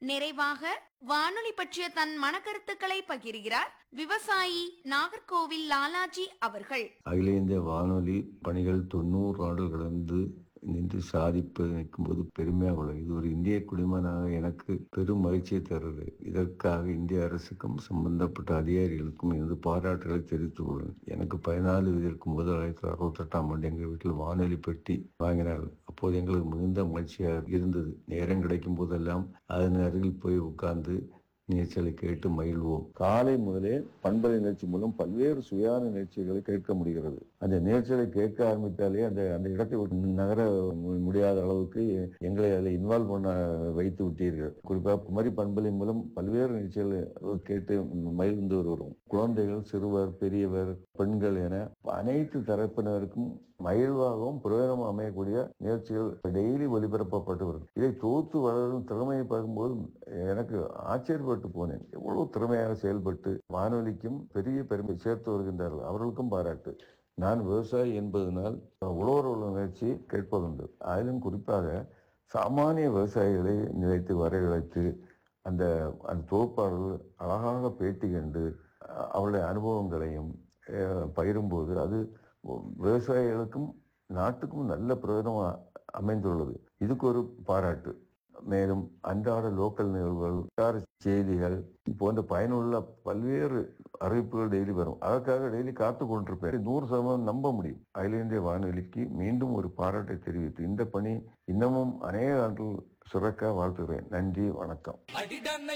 நிறைவாக வானொலி பற்றிய தன் மனக்கருத்துக்களை பகிர்கிறார் விவசாயி நாகர்கோவில் லாலாஜி அவர்கள் அகில இந்திய வானொலி பணிகள் தொண்ணூறு ஆண்டுகள் கடந்து நின்று சாதிப்பது நிற்கும்போது பெருமையாக உள்ளது இது ஒரு இந்திய குடிமகனாக எனக்கு பெரும் மகிழ்ச்சியை தருது இதற்காக இந்திய அரசுக்கும் சம்பந்தப்பட்ட அதிகாரிகளுக்கும் எனது பாராட்டுகளை தெரிவித்துக் கொள்வேன் எனக்கு பதினாலு வயது இருக்கும்போது ஆயிரத்தி தொள்ளாயிரத்தி அறுபத்தெட்டாம் ஆண்டு எங்கள் வீட்டில் வானொலி பெட்டி வாங்கினார்கள் அப்போது எங்களுக்கு மிகுந்த மகிழ்ச்சியாக இருந்தது நேரம் கிடைக்கும் போதெல்லாம் அதன் அருகில் போய் உட்கார்ந்து நீச்சலை கேட்டு மகிழ்வோம் காலை முதலே பண்பலை நிகழ்ச்சி மூலம் பல்வேறு சுயான நிகழ்ச்சிகளை கேட்க முடிகிறது அந்த நீச்சலை கேட்க ஆரம்பித்தாலே அந்த அந்த இடத்தை விட்டு நகர மு- முடியாத அளவுக்கு எங்களை அதில் இன்வால்வ் பண்ண வைத்து விட்டீர்கள் குறிப்பாக குமரி பண்பலை மூலம் பல்வேறு நிகழ்ச்சிகளை கேட்டு மகிழ்ந்து வருகிறோம் குழந்தைகள் சிறுவர் பெரியவர் பெண்கள் என அனைத்து தரப்பினருக்கும் மகிழ்வாகவும் பிரயோஜனமும் அமையக்கூடிய நிகழ்ச்சிகள் டெய்லி ஒளிபரப்பப்பட்டு வரும் இதை தோத்து வளரும் திறமையை பார்க்கும்போது எனக்கு ஆச்சரியப்பட்டு போனேன் எவ்வளவு திறமையாக செயல்பட்டு வானொலிக்கும் பெரிய பெருமை சேர்த்து வருகின்றார்கள் அவர்களுக்கும் பாராட்டு நான் விவசாயி என்பதனால் உழவர் உள்ள நிகழ்ச்சி கேட்பதுண்டு அதிலும் குறிப்பாக சாமானிய விவசாயிகளை நிலைத்து வரவழைத்து அந்த அந்த தொகுப்பாளர்கள் அழகாக பேட்டி கண்டு அஹ், அவருடைய அனுபவங்களையும் அஹ், பகிரும்போது அது விவசாயிகளுக்கும் நாட்டுக்கும் நல்ல பிரயோஜனம் அ- அமைந்துள்ளது இதுக்கு ஒரு பாராட்டு மேலும் அன்றாட லோக்கல் நிகழ்வுகள் வட்டார செய்திகள் போன்ற பயனுள்ள பல்வேறு அறிவிப்புகள் டெய்லி வரும் அதற்காக டெய்லி காத்து கொண்டிருப்பேன் நூறு சதவீதம் நம்ப முடியும் அகில இந்திய வானொலிக்கு மீண்டும் ஒரு பாராட்டை தெரிவித்து இந்த பணி இன்னமும் அநேக ஆண்டுகள் சுரக்க வாழ்த்துகிறேன் நன்றி வணக்கம் அடிடன்னை